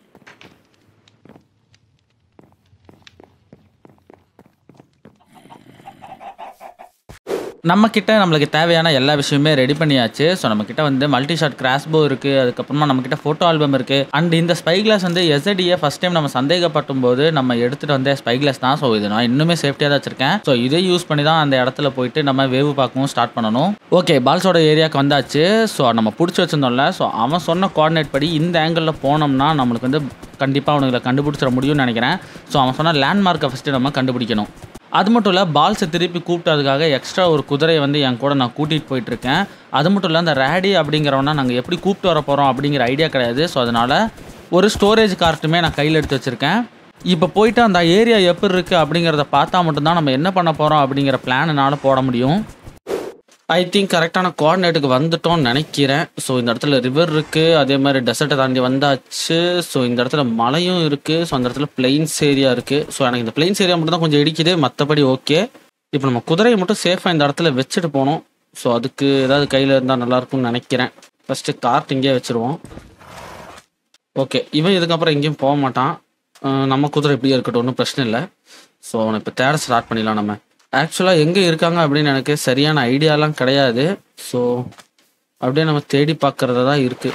நம்ம கிட்ட நம்மளுக்கு தேவையான எல்லா விஷயமே ரெடி பண்ணியாச்சு ஸோ நம்ம கிட்ட வந்து மல்டி ஷாட் கிராஸ்போ இருக்கு அதுக்கப்புறமா நம்ம கிட்ட ஃபோட்டோ ஆல்பம் இருக்கு அண்ட் இந்த ஸ்பை கிளாஸ் வந்து எஸ்எடியை ஃபர்ஸ்ட் டைம் நம்ம சந்தேகப்படும் போது நம்ம எடுத்துட்டு வந்த ஸ்பை கிளாஸ் தான் ஸோ இது நான் இன்னுமே சேஃப்டியாக தான் வச்சிருக்கேன் ஸோ இதை யூஸ் பண்ணி தான் அந்த இடத்துல போயிட்டு நம்ம வேவு பார்க்கவும் ஸ்டார்ட் பண்ணணும் ஓகே பால்ஸோட ஏரியாவுக்கு வந்தாச்சு ஸோ நம்ம பிடிச்சி வச்சிருந்தோம்ல ஸோ அவன் சொன்ன கோஆர்டினேட் படி இந்த ஆங்கிளில் போனோம்னா நம்மளுக்கு வந்து கண்டிப்பாக அவனுங்களை கண்டுபிடிச்சிட முடியும்னு நினைக்கிறேன் ஸோ அவன் சொன்ன லேண்ட்மார்க்கை ஃபஸ்ட்டு நம்ம கண்டுபிடிக்கணும் அது மட்டும் இல்லை பால்ஸை திருப்பி கூப்பிட்டதுக்காக எக்ஸ்ட்ரா ஒரு குதிரையை வந்து என் கூட நான் கூட்டிகிட்டு போயிட்டுருக்கேன் அது மட்டும் இல்லை அந்த ரேடி அப்படிங்கிறவனா நாங்கள் எப்படி கூப்பிட்டு வர போகிறோம் அப்படிங்கிற ஐடியா கிடையாது ஸோ அதனால் ஒரு ஸ்டோரேஜ் கார்ட்டுமே நான் கையில் எடுத்து வச்சுருக்கேன் இப்போ போயிட்டு அந்த ஏரியா எப்படி இருக்குது அப்படிங்கிறத பார்த்தா மட்டும்தான் நம்ம என்ன பண்ண போகிறோம் அப்படிங்கிற பிளான் என்னால் போட முடியும் ஐ திங்க் கரெக்டான கோஆர்டினேட்டுக்கு வந்துட்டோம்னு நினைக்கிறேன் ஸோ இந்த இடத்துல ரிவர் இருக்குது அதே மாதிரி டெசர்ட்டை தாண்டி வந்தாச்சு ஸோ இந்த இடத்துல மலையும் இருக்குது ஸோ அந்த இடத்துல பிளெயின்ஸ் ஏரியா இருக்குது ஸோ எனக்கு இந்த பிளெயின்ஸ் ஏரியா மட்டும் தான் கொஞ்சம் இடிக்குது மற்றபடி ஓகே இப்போ நம்ம குதிரையை மட்டும் சேஃபாக இந்த இடத்துல வச்சுட்டு போகணும் ஸோ அதுக்கு ஏதாவது கையில் இருந்தால் நல்லாயிருக்கும்னு நினைக்கிறேன் ஃபஸ்ட்டு கார்ட் இங்கேயே வச்சுருவோம் ஓகே இவன் இதுக்கப்புறம் எங்கேயும் போக மாட்டான் அஹ் நம்ம குதிரை இப்படியே இருக்கட்டும் ஒன்றும் பிரச்சனை இல்லை ஸோ அவனை இப்போ தேட ஸ்டார்ட் பண்ணிடலாம் நம்ம ஆக்சுவலாக எங்கே இருக்காங்க அப்படின்னு எனக்கு சரியான ஐடியாலாம் கிடையாது ஸோ அப்படியே நம்ம தேடி பார்க்கறதா தான் இருக்கு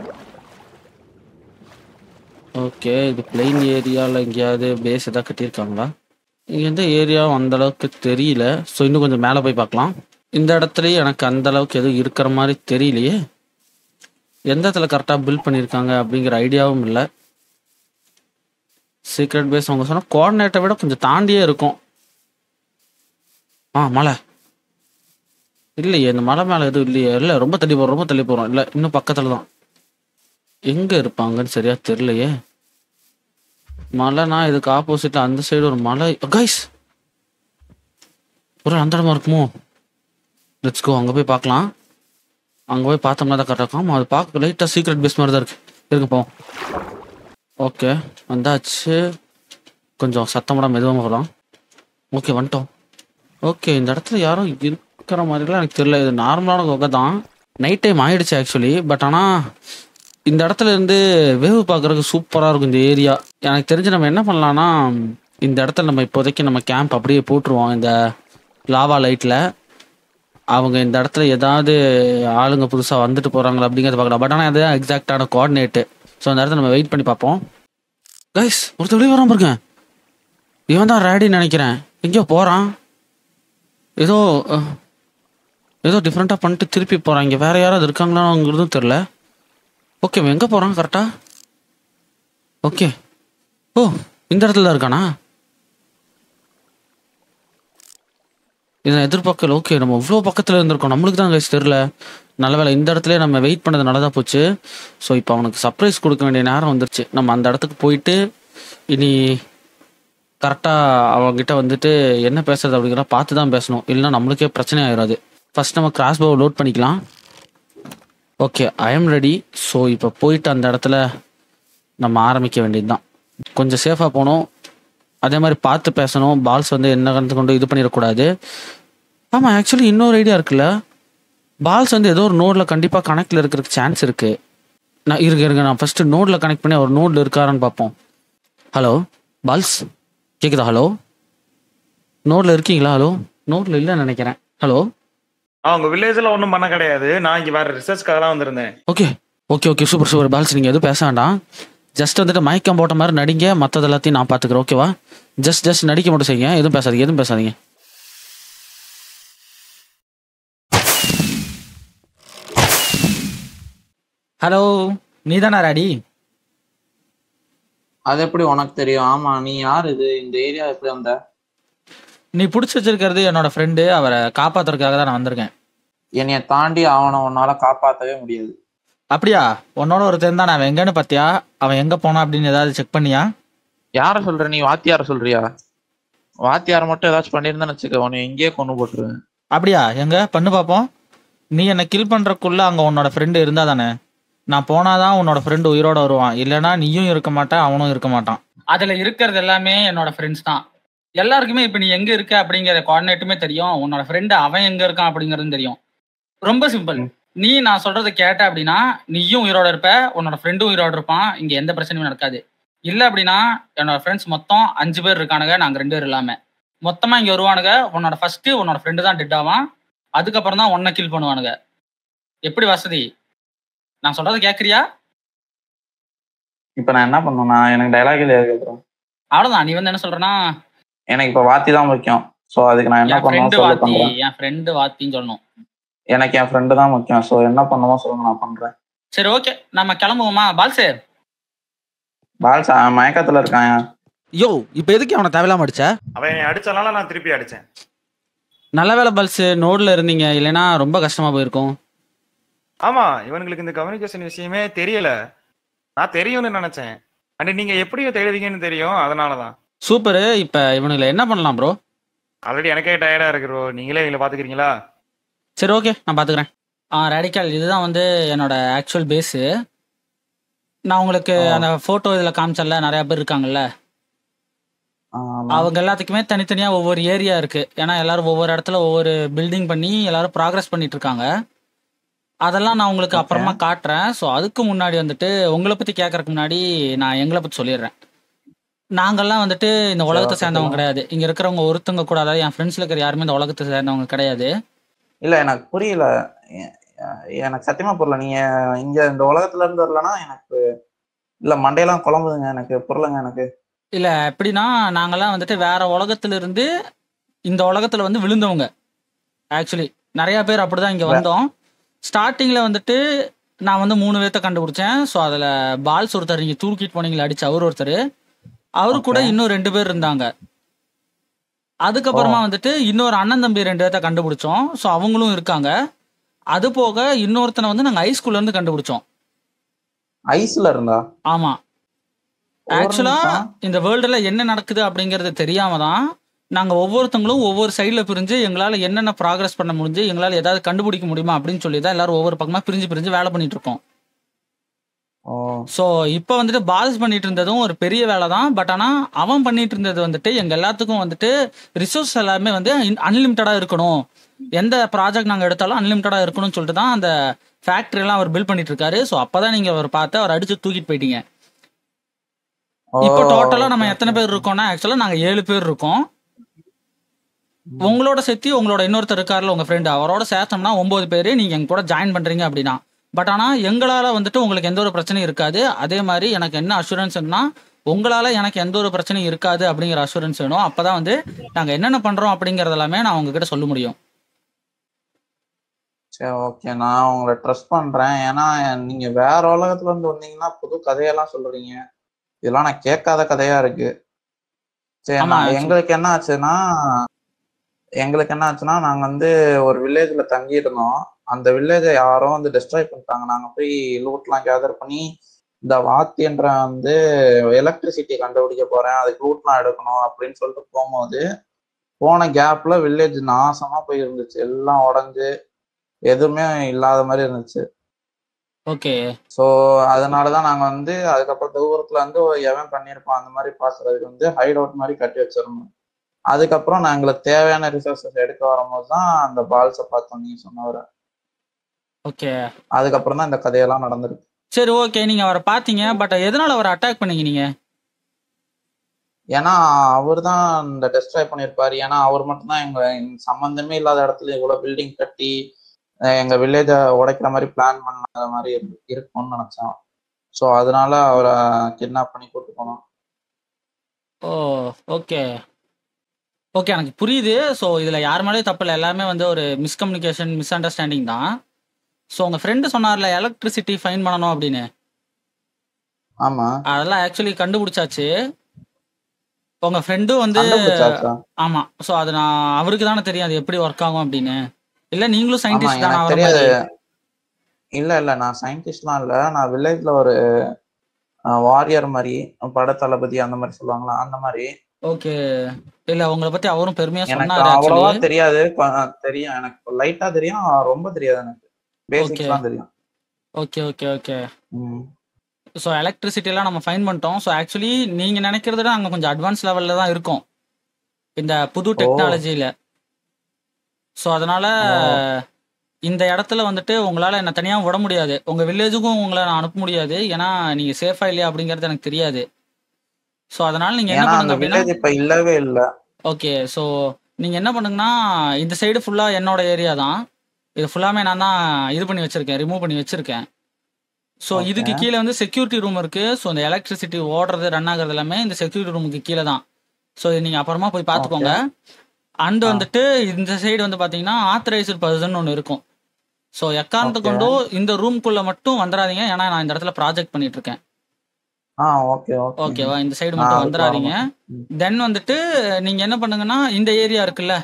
ஓகே இது பிளெயின் ஏரியாவில் எங்கேயாவது பேஸ் எதாவது கட்டியிருக்காங்களா இங்க எந்த ஏரியாவும் அந்த அளவுக்கு தெரியல ஸோ இன்னும் கொஞ்சம் மேலே போய் பார்க்கலாம் இந்த இடத்துலயும் எனக்கு அந்த அளவுக்கு எதுவும் இருக்கிற மாதிரி தெரியலையே எந்த இடத்துல கரெக்டாக பில்ட் பண்ணியிருக்காங்க அப்படிங்கிற ஐடியாவும் இல்லை சீக்ரெட் பேஸ் அவங்க சொன்ன கோஆர்டினேட்டை விட கொஞ்சம் தாண்டியே இருக்கும் ஆ மலை இல்லையே இந்த மலை மேலே எதுவும் இல்லையே இல்லை ரொம்ப தள்ளி போகிறோம் ரொம்ப தள்ளி போகிறோம் இல்லை இன்னும் பக்கத்தில் தான் எங்கே இருப்பாங்கன்னு சரியா தெரியலையே மலைனா இதுக்கு ஆப்போசிட்ல அந்த சைடு ஒரு மலை கைஸ் ஒரு அந்த இடமா இருக்குமோ லெட்ஸ் கோ அங்கே போய் பார்க்கலாம் அங்கே போய் பார்த்தோம்னா தான் கரெக்டாக இருக்கும் ஆமா, அது பார்க்க லைட்டாக சீக்ரெட் பேஸ் மாதிரி தான் இருக்கு இருக்கு போவோம் ஓகே வந்தாச்சு கொஞ்சம் சத்தமோட மெதுவாக போகலாம் ஓகே வந்துட்டோம் ஓகே இந்த இடத்துல யாரும் இருக்கிற மாதிரிலாம் எனக்கு தெரியல இது நார்மலான குகை தான் நைட் டைம் ஆயிடுச்சு ஆக்சுவலி பட் ஆனால் இந்த இடத்துல இருந்து வேவு பார்க்கறதுக்கு சூப்பராக இருக்கும் இந்த ஏரியா எனக்கு தெரிஞ்சு நம்ம என்ன பண்ணலாம்னா இந்த இடத்துல நம்ம இப்போதைக்கு நம்ம கேம்ப் அப்படியே போட்டுருவோம் இந்த லாவா லைட்டில் அவங்க இந்த இடத்துல ஏதாவது ஆளுங்க புதுசாக வந்துட்டு போகிறாங்களா அப்படிங்கிறத பார்க்கலாம் பட் ஆனால் அதுதான் எக்ஸாக்டான கோஆர்டினேட்டு ஸோ அந்த இடத்துல நம்ம வெயிட் பண்ணி பார்ப்போம் கைஸ் ஒருத்தர் வெளியே வராம இருக்கேன் இவன் தான் ரேடின்னு நினைக்கிறேன் எங்கேயோ போகிறான் ஏதோ அஹ், ஏதோ டிஃப்ரெண்ட்டாக பண்ணிட்டு திருப்பி போகிறான் இங்கே வேற யாராவது இருக்காங்களாங்கிறதும் தெரில ஓகே இவன் எங்கே போகிறான் கரெக்டாக ஓகே ஓ இந்த இடத்துல தான் இருக்கானா இதை நான் எதிர்பார்க்கல ஓகே நம்ம இவ்வளோ பக்கத்தில் இருந்திருக்கோம் நம்மளுக்கு தான் கைஸ் தெரில நல்ல வேளை இந்த இடத்துல நம்ம வெயிட் பண்ணது நல்லதா போச்சு ஸோ இப்போ அவனுக்கு சர்ப்ரைஸ் கொடுக்க வேண்டிய நேரம் வந்துருச்சு நம்ம அந்த இடத்துக்கு போயிட்டு இனி கரெக்டாக அவங்ககிட்ட வந்துட்டு என்ன பேசுறது அப்படிங்கிற பார்த்து தான் பேசணும் இல்லைன்னா நம்மளுக்கே பிரச்சனை ஆயிடாது ஃபர்ஸ்ட் நம்ம கிராஸ் போ லோட் பண்ணிக்கலாம் okay I am ready so இப்போ போயிட்டு அந்த இடத்துல நம்ம ஆரம்பிக்க வேண்டியது தான் கொஞ்சம் சேஃபாக போகணும் அதே மாதிரி பார்த்து பேசணும் பால்ஸ் வந்து என்ன கணத்து கொண்டு இது பண்ணிடக்கூடாது ஆமாம் ஆக்சுவலி இன்னொரு ஐடியா இருக்குல்ல பால்ஸ் வந்து ஏதோ ஒரு நோடில் கண்டிப்பாக கனெக்டில் இருக்கிறதுக்கு சான்ஸ் இருக்குது நான் இருங்க இருங்க நான் ஃபஸ்ட்டு நோடில் கனெக்ட் பண்ணி ஒரு நோடில் இருக்காரான்னு பார்ப்போம் ஹலோ பால்ஸ் கேக்குதா ஹலோ நோட்ல இருக்கீங்களா ஹலோ நோட்ல இல்லைன்னு நினைக்கிறேன் ஹலோ அவங்க வில்லேஜ்ல ஒன்றும் பண்ண கிடையாது நான் இங்க வேற ரிசர்ச்க்காக தான் வந்திருந்தேன் okay okay okay super super பால்ஸ் நீங்கள் எதுவும் பேச வேண்டாம் ஜஸ்ட் வந்துட்டு மயக்கம் போட்ட மாதிரி நடிங்க மற்றது எல்லாத்தையும் நான் பார்த்துக்கிறேன் ஓகேவா ஜஸ்ட் ஜஸ்ட் நடிக்க மட்டும் செய்யுங்க எதுவும் பேசாதீங்க எதுவும் பேசாதீங்க ஹலோ நீ தானே ரெடி அது எப்படி உனக்கு தெரியும் ஆமா நீ யார் இது இந்த ஏரியா எப்படி வந்த நீ பிடிச்சி வச்சிருக்கிறது என்னோட ஃப்ரெண்டு அவரை காப்பாத்துறதுக்காக தான் நான் வந்திருக்கேன் என்னைய தாண்டி அவனை உன்னால காப்பாத்தவே முடியாது அப்படியா உன்னோட ஒருத்தன் தான் அவன் எங்கன்னு பார்த்தியா அவன் எங்க போனான் அப்படின்னு ஏதாவது செக் பண்ணியா யார சொல்ற நீ வாத்தியார சொல்றியா வாத்தியார் மட்டும் ஏதாச்சும் பண்ணியிருந்தேன்னு வச்சுக்க உன்னை எங்கேயே கொண்டு போட்டுருவேன் அப்படியா எங்க பண்ணு பார்ப்போம் நீ என்னை கில் பண்றதுக்குள்ள அங்க உன்னோட ஃப்ரெண்டு இருந்தா தானே நான் போனாதான் உன்னோட ஃப்ரெண்டு உயிரோட வருவான் இல்லைன்னா நீயும் இருக்க மாட்ட அவனும் இருக்க மாட்டான் அதுல இருக்கிறது எல்லாமே என்னோட ஃப்ரெண்ட்ஸ் தான் எல்லாருக்குமே இப்ப நீ எங்க இருக்க அப்படிங்கிற கோஆர்டினேட்டுமே தெரியும் உன்னோட ஃப்ரெண்டு அவன் எங்க இருக்கான் அப்படிங்கறதும் தெரியும் ரொம்ப சிம்பிள் நீ நான் சொல்றதை கேட்ட அப்படின்னா நீயும் உயிரோட இருப்ப உன்னோட ஃப்ரெண்டும் உயிரோட இருப்பான் இங்க எந்த பிரச்சனையும் நடக்காது இல்ல அப்படின்னா என்னோட ஃப்ரெண்ட்ஸ் மொத்தம் அஞ்சு பேர் இருக்கானுங்க நாங்க ரெண்டு பேர் இல்லாம மொத்தமா இங்க வருவானுங்க உன்னோட ஃபர்ஸ்ட் உன்னோட ஃப்ரெண்டு தான் டெட் ஆவான் அதுக்கப்புறம் தான் உன்னை கில் பண்ணுவானுங்க எப்படி வசதி நான் சொல்றதை கேக்குறியா இப்ப நான் என்ன பண்ணுவேன் நான் எனக்கு டைலாக் இல்லையா கேட்குறேன் அவ்வளவுதான் நீ வந்து என்ன சொல்றேன்னா எனக்கு இப்ப வாத்தி தான் முக்கியம் சோ அதுக்கு நான் என்ன என் பண்ணுவோம் ஃப்ரெண்டு சொல்ல வாத்தி பண்றேன் என் ஃப்ரெண்டு வாத்தின்னு சொல்லணும் எனக்கு என் ஃப்ரெண்டு தான் முக்கியம் சோ என்ன பண்ணுமோ சொல்லுங்க நான் பண்றேன் சரி ஓகே நம்ம கிளம்புவோமா பால்சே பால்ஸ் அவன் மயக்கத்துல இருக்கான் யோ இப்போ எதுக்கு அவனை தேவையில்லாம அடிச்ச அவன் என்னை அடிச்சனால நான் திருப்பி அடிச்சேன் நல்ல வேலை பால்ஸ் நோடில் இருந்தீங்க இல்லைன்னா ரொம்ப கஷ்டமா போயிருக்கும் ஆமா இவனுங்களுக்கு இந்த கம்யூனிகேஷன் விஷயமே தெரியல நான் தெரியும்னு நினைச்சேன் அண்ட் நீங்க எப்படி தேடுவீங்கன்னு தெரியும் அதனாலதான் சூப்பரு இப்போ இவனுங்களை என்ன பண்ணலாம் ப்ரோ ஆல்ரெடி எனக்கே டயர்டா இருக்கு bro. நீங்களே இவங்களை பாத்துக்கிறீங்களா சரி ஓகே நான் பார்த்துக்கிறேன் ஆ ரேடிக்கல் இதுதான் வந்து என்னோட ஆக்சுவல் பேஸு நான் உங்களுக்கு ஆ. அந்த ஃபோட்டோ இதில் காமிச்சல நிறைய பேர் இருக்காங்கல்ல ஆமா. அவங்க எல்லாத்துக்குமே தனித்தனியா ஒவ்வொரு ஏரியா இருக்கு ஏன்னா எல்லாரும் ஒவ்வொரு இடத்துல ஒவ்வொரு பில்டிங் பண்ணி எல்லாரும் ப்ராக்ரஸ் பண்ணிட்டு இருக்காங்க அதெல்லாம் நான் உங்களுக்கு Okay. அப்புறமா காட்டுறேன் ஸோ அதுக்கு முன்னாடி வந்துட்டு உங்களை பத்தி கேட்கறதுக்கு முன்னாடி நான் எங்களை பத்தி சொல்லிடுறேன் நாங்கெல்லாம் வந்துட்டு இந்த உலகத்தை okay, சேர்ந்தவங்க சொல்லுங்க. கிடையாது இங்க இருக்கிறவங்க ஒருத்தவங்க கூட அதாவது என் ஃப்ரெண்ட்ஸ்ல இருக்கிற யாருமே இந்த உலகத்தை சேர்ந்தவங்க கிடையாது இல்ல எனக்கு புரியல எ- எனக்கு சத்தியமா புரியல நீங்க இங்க இந்த உலகத்துல இருந்து வரலன்னா எனக்கு இல்ல மண்டையெல்லாம் குழம்புதுங்க எனக்கு புரியலங்க எனக்கு இல்ல எப்படின்னா நாங்கெல்லாம் வந்துட்டு வேற உலகத்துல இருந்து இந்த உலகத்துல வந்து விழுந்தவங்க ஆக்சுவலி நிறைய பேர் அப்படிதான் இங்க வே- வந்தோம் ஸ்டார்டிங்ல வந்துட்டு நான் வந்து மூணு பேர்த்த கண்டுபிடிச்சேன் ஸோ அதுல பால்ஸ் ஒருத்தர் நீங்க தூக்கிட்டு போனீங்களா அடிச்சு அவர் ஒருத்தர் அவரு கூட Okay. இன்னும் ரெண்டு பேர் இருந்தாங்க அதுக்கப்புறமா வந்துட்டு இன்னொரு அண்ணன் தம்பி ரெண்டு பேர்த்த கண்டுபிடிச்சோம் ஸோ அவங்களும் இருக்காங்க அது போக இன்னொருத்தனை வந்து நாங்க ஹைஸ்கூல்ல இருந்து கண்டுபிடிச்சோம் ஐஸ்ல இருந்தா ஆமா ஒரு ஆக்சுவலா நிமிஷம். இந்த வேர்ல்டுல என்ன நடக்குது அப்படிங்கறது தெரியாம தான் நாங்க ஒவ்வொருத்தங்களும் ஒவ்வொரு சைடுல பிரிஞ்சு எங்களால என்னென்ன ப்ராக்ரஸ் பண்ண முடிஞ்சு எங்களால ஏதாவது கண்டுபிடிக்க முடியுமா அப்படின்னு சொல்லி தான் எல்லாரும் ஒவ்வொரு பக்கமா பிரிஞ்சு பிரிஞ்சு வேலை பண்ணிட்டு இருக்கோம் ஓ ஸோ இப்போ வந்துட்டு பால்ஸ் பண்ணிட்டு இருந்ததும் ஒரு பெரிய வேலை தான் பட் ஆனால் அவன் பண்ணிட்டு இருந்தது வந்துட்டு எங்கள் எல்லாத்துக்கும் வந்துட்டு ரிசோர்ஸ் எல்லாமே வந்து அன்லிமிட்டடாக இருக்கணும் எந்த ப்ராஜெக்ட் நாங்கள் எடுத்தாலும் அன்லிமிட்டடாக இருக்கணும்னு சொல்லிட்டு தான் அந்த ஃபேக்ட்ரி எல்லாம் அவர் பில்ட் பண்ணிட்டு இருக்காரு ஸோ அப்பதான் நீங்க அவர் பார்த்து அவர் அடிச்சு தூக்கிட்டு போயிட்டீங்க இப்போ ஓ, டோட்டலா நம்ம okay, எத்தனை okay. பேர் இருக்கோம்னா ஆக்சுவலா நாங்க ஏழு பேர் இருக்கோம் உங்களோட சேர்த்து உங்களோட இன்னொருத்தர் இருக்காருல உங்க ஃப்ரெண்டு அவரோட சேர்த்தோம்னா ஒன்பது பேர் நீங்க எங்க கூட ஜாயின் பண்றீங்க அப்படின்னா பட் ஆனா எங்களால வந்துட்டு உங்களுக்கு எந்த ஒரு பிரச்சனையும் இருக்காது அதே மாதிரி எனக்கு என்ன அஷூரன்ஸ்னா உங்களால எனக்கு எந்த ஒரு பிரச்சனையும் இருக்காது அப்படிங்கிற அஷூரன்ஸ் வேணும் அப்பதான் வந்து நாங்க என்னென்ன பண்றோம் அப்படிங்கறது எல்லாமே நான் உங்ககிட்ட சொல்ல முடியும் சரி ஓகே நான் உங்களை ட்ரஸ்ட் பண்றேன் ஏன்னா நீங்க வேற உலகத்துல இருந்து வந்தீங்கன்னா புது கதையெல்லாம் சொல்றீங்க இதெல்லாம் நான் கேட்காத கதையா இருக்கு சரி ஆமா, நான் actually- எங்களுக்கு என்ன ஆச்சுன்னா எங்களுக்கு என்ன ஆச்சுன்னா நாங்க வந்து ஒரு வில்லேஜ்ல தங்கி இருந்தோம் அந்த வில்லேஜை யாரோ வந்து டெஸ்ட்ராய் பண்ணிட்டாங்க நாங்க போய் லூட்லாம் கேதர் பண்ணி இந்த வாத்தியன்ற வந்து எலக்ட்ரிசிட்டி கண்டுபிடிக்க போறேன் அதுக்கு லூட்லாம் எடுக்கணும் அப்படின்னு சொல்லிட்டு போகும்போது போன கேப்ல வில்லேஜ் நாசமா போய் இருந்துச்சு எல்லாம் உடஞ்சு எதுவுமே இல்லாத மாதிரி இருந்துச்சு ஓகே ஸோ அதனாலதான் நாங்க வந்து அதுக்கப்புறம் தூரத்துல வந்து எவன் பண்ணியிருப்பான் அந்த மாதிரி பாக்குறதுக்கு வந்து ஹைட் அவுட் மாதிரி கட்டி வச்சிருந்தோம் அதுக்கப்புறம் நான் எங்களுக்கு தேவையான ரிசோர்சஸ் எடுக்க வரும்போது தான் அந்த பால்ஸை பார்த்தோம் நீங்க சொன்னவரை ஓகே அதுக்கப்புறம் தான் இந்த கதையெல்லாம் நடந்திருக்கு சரி ஓகே நீங்க அவரை பாத்தீங்க பட் எதனால அவரை அட்டாக் பண்ணீங்க நீங்க ஏன்னா அவர் தான் இந்த டெஸ்ட்ராய் பண்ணியிருப்பாரு ஏன்னா அவர் மட்டும்தான் எங்க எங்க சம்பந்தமே இல்லாத இடத்துல இவ்வளவு பில்டிங் கட்டி அஹ் எங்க வில்லேஜை உடைக்கிற மாதிரி பிளான் பண்ண மாதிரி இருக்கு- இருக்கும்னு நினைச்சேன் ஸோ அதனால அவரை கிட்னாப் பண்ணி கூட்டு போனோம் ஓ ஓகே ஓகே எனக்கு புரியுது ஸோ இதில் யார் மேலேயும் தப்பு இல்லை எல்லாமே வந்து ஒரு மிஸ்கம்யூனிகேஷன் மிஸ் அண்டர்ஸ்டாண்டிங் தான் ஸோ உங்கள் ஃப்ரெண்டு சொன்னார்ல எலக்ட்ரிசிட்டி ஃபைன் பண்ணணும் அப்படின்னு ஆமா அதெல்லாம் ஆக்சுவலி கண்டுபிடிச்சாச்சு உங்கள் ஃப்ரெண்டும் வந்து கண்டுபிடிச்சாச்சா ஆமாம் ஸோ அது நான் அவருக்கு தானே தெரியும் அது எப்படி ஒர்க் ஆகும் அப்படின்னு இல்லை நீங்களும் ஆமா சயின்டிஸ்ட் தானே எனக்கு அவரை தெரியாது மாதிரி இல்ல இல்ல நான் சயின்டிஸ்ட்லாம் இல்ல நான் வில்லேஜ்ல ஒரு வாரியர் மாதிரி பட தளபதி அந்த மாதிரி சொல்லுவாங்களா அந்த மாதிரி ஓகே இல்லை உங்களை பற்றி அவரும் பெருமையாக எனக்கு சொன்னார் அவ்வளவா ஆக்சுவலி தெரியாது கொ- தெரியும் எனக்கு லைட்டா தெரியும் ரொம்ப தெரியாது எனக்கு பேசிக்ஸ் தான் தெரியும் okay okay okay hmm. So எலக்ட்ரிசிட்டிலாம் நம்ம ஃபைன் பண்ணிட்டோம் ஸோ ஆக்சுவலி நீங்கள் நினைக்கிறத விட அங்கே கொஞ்சம் அட்வான்ஸ் லெவலில் தான் இருக்கும் இந்த புது ஓ. டெக்னாலஜியில் ஸோ அதனால் ஓ. இந்த இடத்துல வந்துட்டு உங்களால் என்ன தனியாக விட முடியாது உங்கள் வில்லேஜுக்கும் உங்களை நான் அனுப்ப முடியாது ஏன்னா நீங்கள் சேஃபாக இல்லையா அப்படிங்கிறது எனக்கு தெரியாது ஸோ அதனால் நீங்கள் என்ன ஏன்னா பண்ணுங்க அந்த அப்படின்னா வில்லேஜ் இப்ப இல்லவே இல்ல ஓகே ஸோ நீங்கள் என்ன பண்ணுங்கன்னா இந்த சைடு ஃபுல்லாக என்னோட ஏரியா தான் இது ஃபுல்லாமே நான் தான் இது பண்ணி வச்சுருக்கேன் ரிமூவ் பண்ணி வச்சுருக்கேன் ஸோ Okay. இதுக்கு கீழே வந்து செக்யூரிட்டி ரூம் இருக்குது ஸோ இந்த எலக்ட்ரிசிட்டி ஓடுறது ரன் ஆகுறது எல்லாமே இந்த செக்யூரிட்டி ரூமுக்கு கீழே தான் ஸோ நீங்கள் அப்புறமா போய் பார்த்துக்கோங்க அண்ட் ஆ. வந்துட்டு இந்த சைடு வந்து பார்த்தீங்கன்னா ஆத்தரைஸ்டு பர்சன் ஒன்று இருக்கும் ஸோ எக்காரணத்தை Okay. கொண்டும் இந்த ரூம்குள்ளே மட்டும் வந்துடாதீங்க ஏன்னா நான் இந்த இடத்துல ப்ராஜெக்ட் பண்ணிட்டு இருக்கேன் ஆ ஓகே ஓகே ஓகேவா இந்த சைடு ஆ, மட்டும் அதுக்கு வந்துடாதீங்க ம். தென் வந்துட்டு நீங்க என்ன பண்ணுங்கன்னா இந்த ஏரியா இருக்குல்ல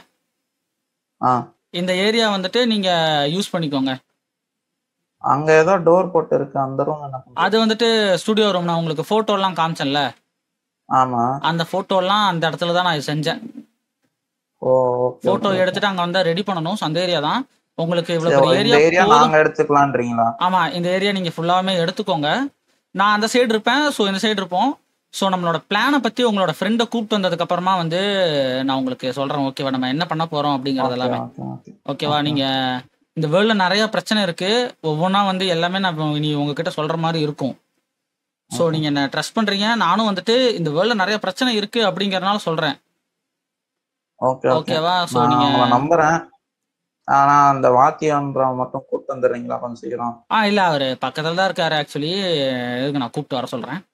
ஆ இந்த ஏரியா வந்துட்டு நீங்க யூஸ் பண்ணிக்கோங்க அங்க ஏதோ டோர் போட்டு இருக்கு அந்த ரூம் என்ன பண்றது? அது வந்துட்டு ஸ்டுடியோ ரூம் நான் உங்களுக்கு photo எல்லாம் காமிச்சேன்ல ஆமா அந்த photo எல்லாம் அந்த இடத்துல தான் நான் செஞ்சேன் ஓ ஓகே போட்டோ ஓகே. எடுத்துட்டு அங்க வந்தா ரெடி பண்ணணும் so அந்த ஏரியா தான் உங்களுக்கு சரி, இவ்வளவு பெரிய இந்த ஏரியா ஏரியா போதும் நாங்க எடுத்துக்கலான்றீங்களா ஆமா இந்த ஏரியா நீங்க ஃபுல்லாவே எடுத்துக்கோங்க நான் அந்த சைடு இருப்பேன் ஸோ இந்த சைடு இருப்போம் ஸோ நம்மளோட பிளானை பத்தி உங்களோட ஃப்ரெண்டை கூப்பிட்டு வந்ததுக்கு அப்புறமா வந்து நான் உங்களுக்கு சொல்றேன் ஓகேவா நம்ம என்ன பண்ண போறோம் அப்படிங்கறது ஓகே எல்லாமே ஓகே ஓகே ஓகேவா Okay. நீங்க இந்த வேர்ல்ட்ல நிறைய பிரச்சனை இருக்கு ஒவ்வொன்றா வந்து எல்லாமே நான் இப்ப நீ உங்ககிட்ட சொல்ற மாதிரி இருக்கும் ஸோ Okay. நீங்க என்ன ட்ரஸ்ட் பண்றீங்க நானும் வந்துட்டு இந்த வேர்ல்ட்ல நிறைய பிரச்சனை இருக்கு அப்படிங்கறதுனால சொல்றேன் ஓகே ஓகே ஓகேவா ஸோ நான் நீங்க உங்களை நம்புறேன் ஆனா அந்த வாத்தியன்ற மட்டும் கூப்பிட்டு வந்துடுறீங்களா கொஞ்சம் சீக்கிரம் ஆ இல்ல அவரு பக்கத்துல தான் இருக்காரு ஆக்சுவலி எதுக்கு நான் கூப்பிட்டு வர சொல்றேன்